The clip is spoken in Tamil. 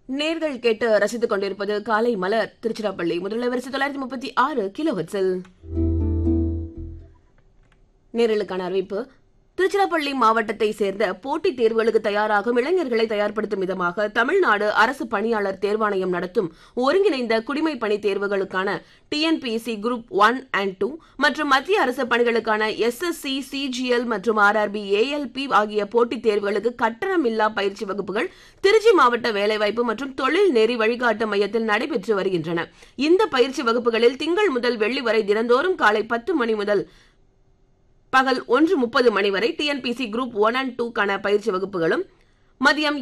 நேர்கள் கேட்டு ரசித்துக் கொண்டிருப்பது காலை மலர் திருச்சிராப்பள்ளி முதல்ல வரிசை தொள்ளாயிரத்தி முப்பத்தி ஆறு கிலோ ஹெட்ஸில் நேரலுக்கான அறிவிப்பு திருச்சிராப்பள்ளி மாவட்டத்தை சேர்ந்த போட்டித் தேர்வுகளுக்கு தயாராகும் இளைஞர்களை தயார்படுத்தும் விதமாக தமிழ்நாடு அரசு பணியாளர் தேர்வாணையம் நடத்தும் ஒருங்கிணைந்த குடிமை பணி தேர்வுகளுக்கான TNPSC group one and two மற்றும் மத்திய அரசு பணிகளுக்கான எஸ்எஸ்சி சிஜிஎல் மற்றும் ஆர்ஆர்பி ஏஎல்பி ஆகிய போட்டித் தேர்வுகளுக்கு கட்டணமில்லா பயிற்சி வகுப்புகள் திருச்சி மாவட்ட வேலைவாய்ப்பு மற்றும் தொழில் நெறி வழிகாட்டு மையத்தில் நடைபெற்று வருகின்றன இந்த பயிற்சி வகுப்புகளில் திங்கள் முதல் வெள்ளி வரை தினந்தோறும் காலை பத்து மணி முதல் பகல் ஒன்று முப்பது மணி வரை டிஎன்பிசி குரூப் ஒன் அண்ட் டூக்கான பயிற்சி வகுப்புகளும் மதியம்